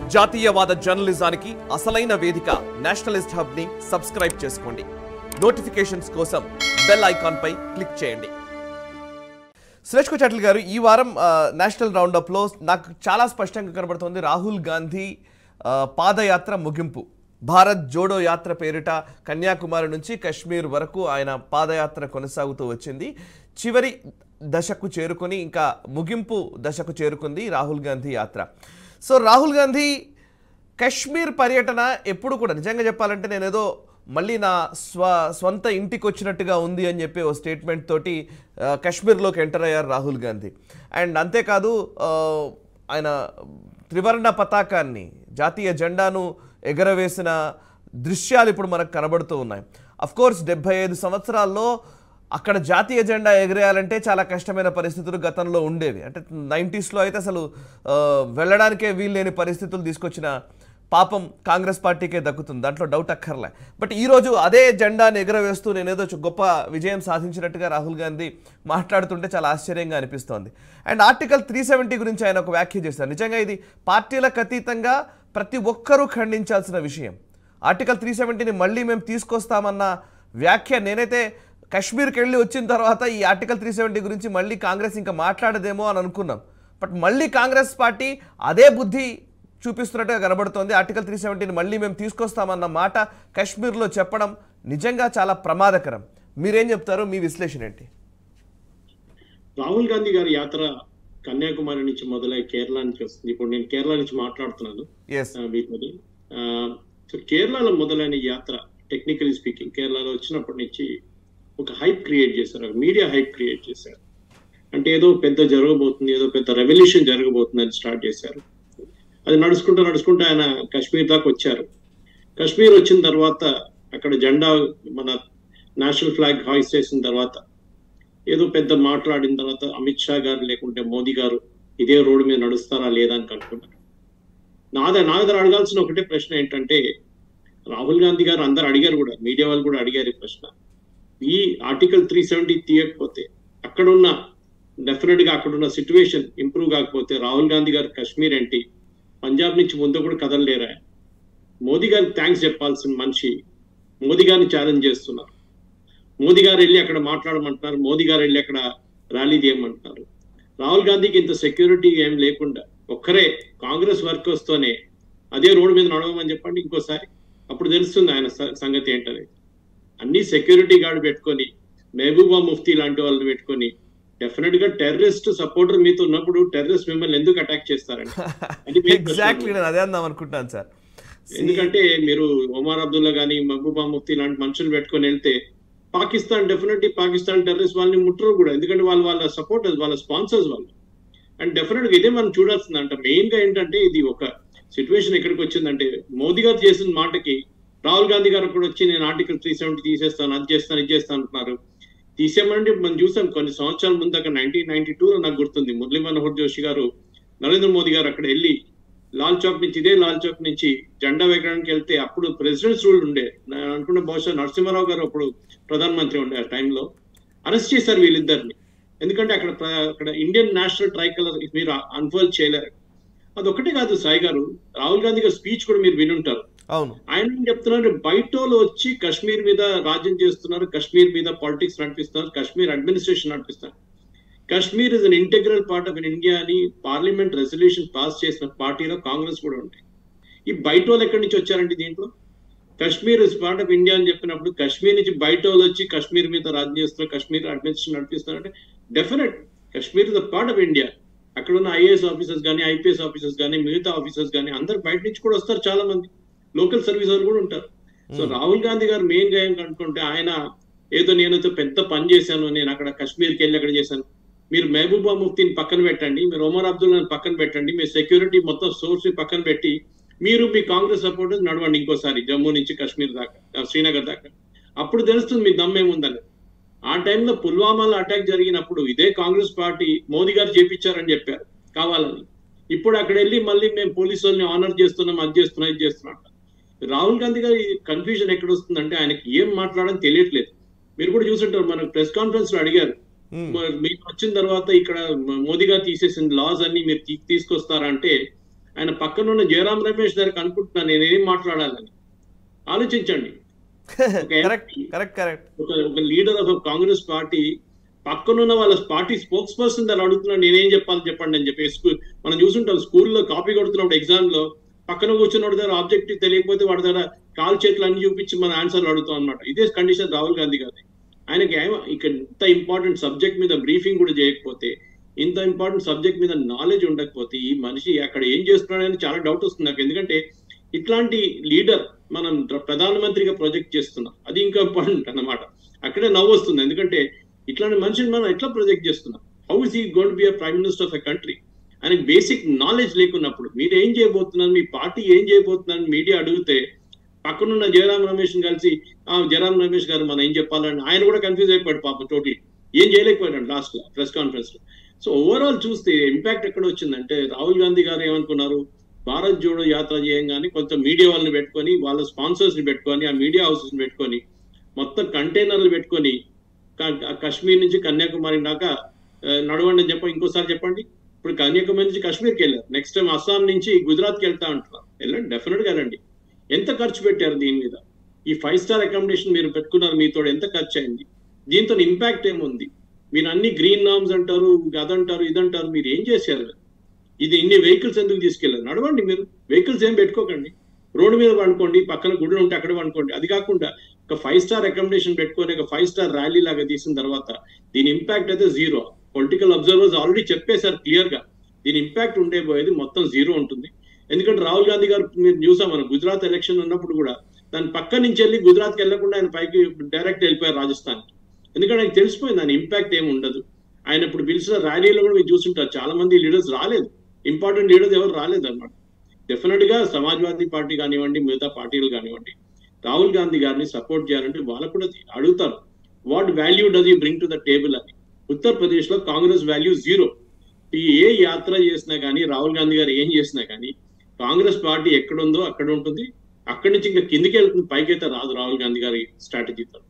జాతీయవాద జర్నలిజానికి అసలైన వేదిక నేషనలిస్ట్ హబ్ ని సబ్స్క్రైబ్ చేసుకోండి నోటిఫికేషన్స్ కోసం బెల్ ఐకాన్ పై క్లిక్ చేయండి సురేష్ కొచాట్ల గారు ఈ వారం ఆ, నేషనల్ రౌండప్లో నాకు చాలా స్పష్టంగా కనబడుతోంది రాహుల్ గాంధీ ఆ, పాదయాత్ర ముగింపు భారత్ జోడో యాత్ర పేరిట కన్యాకుమారి నుంచి కశ్మీర్ వరకు ఆయన పాదయాత్ర కొనసాగుతూ వచ్చింది చివరి దశకు చేరుకొని ఇంకా ముగింపు దశకు చేరుకుంది రాహుల్ గాంధీ యాత్ర సో రాహుల్ గాంధీ కశ్మీర్ పర్యటన ఎప్పుడు కూడా నిజంగా చెప్పాలంటే నేనేదో మళ్ళీ నా స్వ స్వంత ఇంటికి వచ్చినట్టుగా ఉంది అని చెప్పి ఓ స్టేట్మెంట్ తోటి ఆ, కశ్మీర్లోకి ఎంటర్ అయ్యారు రాహుల్ గాంధీ అండ్ అంతేకాదు ఆ, ఆయన త్రివర్ణ పతాకాన్ని జాతీయ జెండాను ఎగరవేసిన దృశ్యాలు ఇప్పుడు మనకు కనబడుతూ ఉన్నాయి అఫ్ కోర్స్ డెబ్బై ఐదు సంవత్సరాల్లో అక్కడ జాతీయ జెండా ఎగరేయాలంటే చాలా కష్టమైన పరిస్థితులు గతంలో ఉండేవి అంటే నైంటీస్లో అయితే అసలు ఆ, వెళ్ళడానికే వీల్లేని పరిస్థితులు తీసుకొచ్చిన పాపం కాంగ్రెస్ పార్టీకే దక్కుతుంది దాంట్లో డౌట్ అక్కర్లే బట్ ఈరోజు అదే జెండాని ఎగరవేస్తూ నేనేదో చు- గొప్ప విజయం సాధించినట్టుగా రాహుల్ గాంధీ మాట్లాడుతుంటే చాలా ఆశ్చర్యంగా అనిపిస్తోంది అండ్ ఆర్టికల్ త్రీ సెవెంటీ గురించి ఆయన ఒక వ్యాఖ్య చేశారు నిజంగా ఇది పార్టీలకు అతీతంగా ప్రతి ఒక్కరూ ఖండించాల్సిన విషయం ఆర్టికల్ త్రీ సెవెంటీని మళ్ళీ మేము తీసుకొస్తామన్న వ్యాఖ్య నేనైతే కశ్మీర్కి వెళ్ళి వచ్చిన తర్వాత ఈ ఆర్టికల్ త్రీ సెవెంటీ గురించి మళ్ళీ కాంగ్రెస్ ఇంకా మాట్లాడదేమో అని అనుకున్నాం బట్ మళ్ళీ కాంగ్రెస్ పార్టీ అదే బుద్ధి చూపిస్తున్నట్టుగా కనబడుతోంది ఆర్టికల్ త్రీ సెవెంటీని మళ్ళీ మేము తీసుకొస్తామన్న మాట కశ్మీర్లో చెప్పడం నిజంగా చాలా ప్రమాదకరం మీరేం చెప్తారు మీ విశ్లేషణ ఏంటి రాహుల్ గాంధీ గారి యాత్ర కన్యాకుమారి నుంచి మొదలై కేరళ నుంచి వస్తుంది ఇప్పుడు నేను కేరళ నుంచి మాట్లాడుతున్నాను ఎస్ ఆ, మీతోని ఆ, సో కేరళలో మొదలైన ఈ యాత్ర టెక్నికలీ స్పీకింగ్ కేరళలో వచ్చినప్పటి నుంచి ఒక హైప్ క్రియేట్ చేశారు ఒక మీడియా హైప్ క్రియేట్ చేశారు అంటే ఏదో పెద్ద జరగబోతుంది ఏదో పెద్ద రెవల్యూషన్ జరగబోతుంది అని స్టార్ట్ చేశారు అది నడుచుకుంటూ నడుచుకుంటూ ఆయన కాశ్మీర్ దాకా వచ్చారు కాశ్మీర్ వచ్చిన తర్వాత అక్కడ జెండా మన నేషనల్ ఫ్లాగ్ హాయిస్ చేసిన తర్వాత ఏదో పెద్ద మాట్లాడిన తర్వాత అమిత్ షా గారు లేకుంటే మోదీ గారు ఇదే రోడ్డు మీద నడుస్తారా లేదా అని కనుక్కున్నారు నాదే నా దగ్గర అడగాల్సిన ఒకటే ప్రశ్న ఏంటంటే రాహుల్ గాంధీ గారు అందరు అడిగారు కూడా మీడియా వాళ్ళు కూడా అడిగారు ఈ ప్రశ్న ఈ ఆర్టికల్ త్రీ సెవెంటీ తీయకపోతే అక్కడున్న డెఫినెట్ గా అక్కడున్న సిచ్యువేషన్ ఇంప్రూవ్ కాకపోతే రాహుల్ గాంధీ గారు కాశ్మీర్ ఏంటి పంజాబ్ నుంచి ముందు కూడా కదలలేరా మోదీ గారికి థ్యాంక్స్ చెప్పాల్సిన మనిషి మోదీ గారిని ఛాలెంజ్ చేస్తున్నారు మోదీ గారు వెళ్ళి అక్కడ మాట్లాడమంటున్నారు మోదీ గారు వెళ్ళి అక్కడ ర్యాలీ చేయమంటున్నారు రాహుల్ గాంధీకి ఇంత సెక్యూరిటీ ఏం లేకుండా ఒక్కరే కాంగ్రెస్ వర్కర్స్ తోనే అదే రోడ్డు మీద నడవమని చెప్పండి ఇంకోసారి అప్పుడు తెలుస్తుంది ఆయన స- సంగతి ఏంటనేది అన్ని సెక్యూరిటీ గార్డ్ పెట్టుకొని మహబూబా ముఫ్తీ లాంటి వాళ్ళని పెట్టుకొని డెఫినెట్ గా టెర్రరిస్ట్ సపోర్టర్ మీతో ఉన్నప్పుడు టెర్రరిస్ట్ మిమ్మల్ని ఎందుకు అటాక్ చేస్తారండి అది మీ ప్రశ్న. ఎగ్జాక్ట్లీ నేను అదే అందాం అనుకుంటున్నాను సార్ ఎందుకంటే మీరు ఒమార్ అబ్దుల్లా గానీ మహబూబా ముఫ్తీ లాంటి మనుషులు పెట్టుకొని వెళ్తే పాకిస్తాన్ డెఫినెట్లీ పాకిస్తాన్ టెర్రరిస్ట్ వాళ్ళని ముట్టరు కూడా ఎందుకంటే వాళ్ళు వాళ్ళ సపోర్టర్స్ వాళ్ళ స్పాన్సర్స్ వాళ్ళు అండ్ డెఫినెట్ గా ఇదే మనం చూడాల్సింది అంట మెయిన్ గా ఏంటంటే ఇది ఒక సిచ్యువేషన్ ఎక్కడికి వచ్చిందంటే మోదీ గారు చేసిన మాటకి రాహుల్ గాంధీ గారు కూడా వచ్చి నేను ఆర్టికల్ త్రీ సెవెంటీ తీసేస్తాను అది చేస్తాను ఇది చేస్తాను అంటున్నారు తీసేయమంటే మనం చూసాం కొన్ని సంవత్సరాల ముందు అక్కడ నైన్టీన్ నైన్టీ టూ నాకు గుర్తుంది మురళీ మనోహర్ జోషి గారు నరేంద్ర మోదీ గారు అక్కడ వెళ్ళి లాల్ చౌక్ నుంచి ఇదే లాల్ చౌక్ నుంచి జెండా వేయడానికి వెళ్తే అప్పుడు ప్రెసిడెంట్స్ రూల్ ఉండే నేను అనుకున్న బహుశా నరసింహారావు గారు అప్పుడు ప్రధానమంత్రి ఉండే ఆ టైంలో అరెస్ట్ చేశారు వీళ్ళిద్దరిని ఎందుకంటే అక్కడ ప్ర- అక్కడ ఇండియన్ నేషనల్ ట్రై కలర్ మీరు అన్ఫోల్డ్ చేయలేరు అదొకటే కాదు సాయి గారు రాహుల్ గాంధీ గారి స్పీచ్ కూడా మీరు వినుంటారు అవును ఆయన ఏం చెప్తున్నారు బయట వాళ్ళు వచ్చి కశ్మీర్ మీద రాజ్యం చేస్తున్నారు కశ్మీర్ మీద పాలిటిక్స్ నడిపిస్తున్నారు కశ్మీర్ అడ్మినిస్ట్రేషన్ నడిపిస్తున్నారు Kashmir is an integral part of India అని పార్లమెంట్ రెజల్యూషన్ పాస్ చేసిన పార్టీలో కాంగ్రెస్ కూడా ఉంటాయి ఈ బయట వాళ్ళు ఎక్కడి నుంచి వచ్చారండి దీంట్లో Kashmir is part of India అని చెప్పినప్పుడు కశ్మీర్ నుంచి బయట వాళ్ళు వచ్చి కశ్మీర్ మీద రాజ్యం చేస్తున్నారు కశ్మీర్ అడ్మినిస్ట్రేషన్ నడిపిస్తున్నారు అంటే definite Kashmir is a part of India అక్కడ ఉన్న ఐఏఎస్ ఆఫీసర్స్ కానీ ఐపీఎస్ ఆఫీసర్స్ కానీ మిగతా ఆఫీసర్స్ కానీ అందరు బయట నుంచి కూడా వస్తారు చాలా మంది లోకల్ సర్వీస్ వాళ్ళు కూడా ఉంటారు సో రాహుల్ గాంధీ గారు మెయిన్ గా ఏం కనుక్కుంటే ఆయన ఏదో నేనైతే పెద్ద పని చేశాను నేను అక్కడ కశ్మీర్కి వెళ్ళి అక్కడ చేశాను మీరు మహబూబా ముఫ్తీని పక్కన పెట్టండి మీరు ఒమర్ అబ్దుల్లాని పక్కన పెట్టండి మీ సెక్యూరిటీ మొత్తం సోర్స్ ని పక్కన పెట్టి మీరు మీ కాంగ్రెస్ సపోర్టర్స్ నడవండి ఇంకోసారి జమ్మూ నుంచి కాశ్మీర్ దాకా ఆ, శ్రీనగర్ దాకా అప్పుడు తెలుస్తుంది మీ దమ్మేముందని ఆ టైంలో పుల్వామాలో అటాక్ జరిగినప్పుడు ఇదే కాంగ్రెస్ పార్టీ మోదీ గారు చేపించారని చెప్పారు కావాలని ఇప్పుడు అక్కడ వెళ్ళి మళ్ళీ మేము పోలీసు వాళ్ళని ఆనర్ చేస్తున్నాం అది చేస్తున్నాం ఇది చేస్తున్నాం అంట. రాహుల్ గాంధీ గారి కన్ఫ్యూజన్ ఎక్కడ వస్తుందంటే ఆయనకి ఏం మాట్లాడని తెలియట్లేదు మీరు కూడా చూసుంటారు మనకు ప్రెస్ కాన్ఫరెన్స్ లో అడిగారు మ్మ్. మ- మీరు వచ్చిన తర్వాత ఇక్కడ మ- మోదీ గారు తీసేసిన లాస్ అన్ని మీరు తీ- తీసుకొస్తారా అంటే ఆయన పక్కనున్న జయరాం రమేష్ గారికి అనుకుంటున్నాను నేనేం మాట్లాడాలని ఆలోచించండి కరెక్ట్ కరెక్ట్ కరెక్ట్ ఒక ఒక లీడర్ ఆఫ్ కాంగ్రెస్ పార్టీ పక్కనున్న వాళ్ళ పార్టీ స్పోక్స్ పర్సన్ దాన్ని అడుగుతున్నాడు నేనేం చెప్పాలి చెప్పండి అని చెప్పి స్కూల్ మనం చూసుంటాం స్కూల్లో కాపీ కొడుతున్నప్పుడు ఎగ్జామ్ లో పక్కన కూర్చున్నవాడి దగ్గర ఆబ్జెక్టివ్ తెలియకపోతే వాడి దగ్గర కాల్ చేతులు అన్ని చూపించి మన ఆన్సర్లు అడుగుతాం అనమాట ఇదే కండిషన్ రాహుల్ గాంధీ గారి ఆయనకి ఏమ- ఇక్కడ ఇంత ఇంపార్టెంట్ సబ్జెక్ట్ మీద బ్రీఫింగ్ కూడా చేయకపోతే ఇంత ఇంపార్టెంట్ సబ్జెక్ట్ మీద నాలెడ్జ్ ఉండకపోతే ఈ మనిషి అక్కడ ఏం చేస్తున్నాడని చాలా డౌట్ వస్తుంది నాకు ఎందుకంటే ఇట్లాంటి లీడర్ మనం ప్ర- ప్రధానమంత్రిగా ప్రొజెక్ట్ చేస్తున్నాం అది ఇంకా ఇంపార్టెంట్ అన్నమాట అక్కడే నవ్వు వస్తుంది ఎందుకంటే ఇట్లాంటి మనిషిని మనం ఎట్లా ప్రొజెక్ట్ చేస్తున్నాం how is he gonna be a prime minister of a country ఆయనకి బేసిక్ నాలెడ్జ్ లేకున్నప్పుడు మీరు ఏం చేయబోతున్నారు మీ పార్టీ ఏం చేయబోతున్నారు మీడియా అడిగితే పక్కనున్న జయరాం రమేష్ కలిసి ఆ జయరాం రమేష్ గారు మనం ఏం చెప్పాలని ఆయన కూడా కన్ఫ్యూజ్ అయిపోయాడు పాపం టోటలీ ఏం చేయలేకపోయాడు లాస్ట్ లో ప్రెస్ కాన్ఫరెన్స్ లో సో ఓవరాల్ చూస్తే ఇంపాక్ట్ ఎక్కడ వచ్చిందంటే రాహుల్ గాంధీ గారు ఏమనుకున్నారు భారత్ జోడో యాత్ర చేయంగానే కొంత మీడియా వాళ్ళని పెట్టుకొని వాళ్ళ స్పాన్సర్స్ ని పెట్టుకొని ఆ మీడియా హౌసెస్ ని పెట్టుకొని మొత్తం కంటైనర్లు పెట్టుకొని క- కాశ్మీర్ నుంచి కన్యాకుమారి దాకా ఆ, నడవండి అని చెప్పి ఇంకోసారి చెప్పండి ఇప్పుడు కన్యాకుమారి నుంచి కాశ్మీర్కి వెళ్ళారు నెక్స్ట్ టైం అస్సాం నుంచి గుజరాత్కి వెళ్తా అంటున్నారు వెళ్ళండి డెఫినెట్ గా వెళ్ళండి ఎంత ఖర్చు పెట్టారు దీని మీద ఈ ఫైవ్ స్టార్ అకామిడేషన్ మీరు పెట్టుకున్నారు మీతో ఎంత ఖర్చు అయింది దీంతో ఇంపాక్ట్ ఏముంది మీరు అన్ని గ్రీన్ నామ్స్ అంటారు అదంటారు ఇదంటారు మీరు ఏం చేశారు ఇది ఇన్ని వెహికల్స్ ఎందుకు తీసుకెళ్లారు నడవండి మీరు వెహికల్స్ ఏం పెట్టుకోకండి రోడ్డు మీద పండుకోండి పక్కన గుడి ఉంటే అక్కడ పండుకోండి అది కాకుండా ఒక ఫైవ్ స్టార్ అకామిడేషన్ పెట్టుకొని ఒక ఫైవ్ స్టార్ ర్యాలీ లాగా తీసిన తర్వాత దీని ఇంపాక్ట్ అయితే జీరో పొలిటికల్ అబ్జర్వర్స్ ఆల్రెడీ చెప్పేశారు క్లియర్ గా దీని ఇంపాక్ట్ ఉండే పోయేది మొత్తం జీరో ఉంటుంది ఎందుకంటే రాహుల్ గాంధీ గారు మీరు చూసాం మనం గుజరాత్ ఎలక్షన్ ఉన్నప్పుడు కూడా దాని పక్క నుంచి వెళ్ళి గుజరాత్కి వెళ్లకుండా ఆయన పైకి డైరెక్ట్ వెళ్ళిపోయారు రాజస్థాన్ ఎందుకంటే ఆయనకు తెలిసిపోయింది దాని ఇంపాక్ట్ ఏమి ఉండదు ఆయన ఇప్పుడు పిలిచిన ర్యాలీలో కూడా మీరు చూస్తుంటారు చాలా మంది లీడర్స్ రాలేదు ఇంపార్టెంట్ లీడర్స్ ఎవరు రాలేదు అనమాట డెఫినెట్ గా సమాజ్వాదీ పార్టీ కానివ్వండి మిగతా పార్టీలు కానివ్వండి రాహుల్ గాంధీ గారిని సపోర్ట్ చేయాలంటే వాళ్ళకు కూడా అడుగుతారు what value does you bring to the table అని ఉత్తరప్రదేశ్ లో కాంగ్రెస్ వాల్యూ జీరో ఈ ఏ యాత్ర చేసినా కానీ రాహుల్ గాంధీ గారు ఏం చేసినా కానీ కాంగ్రెస్ పార్టీ ఎక్కడ ఉందో అక్కడ ఉంటుంది అక్కడి నుంచి ఇంకా కిందికి వెళ్తుంది పైకి అయితే రాదు రాహుల్ గాంధీ గారి స్ట్రాటజీతో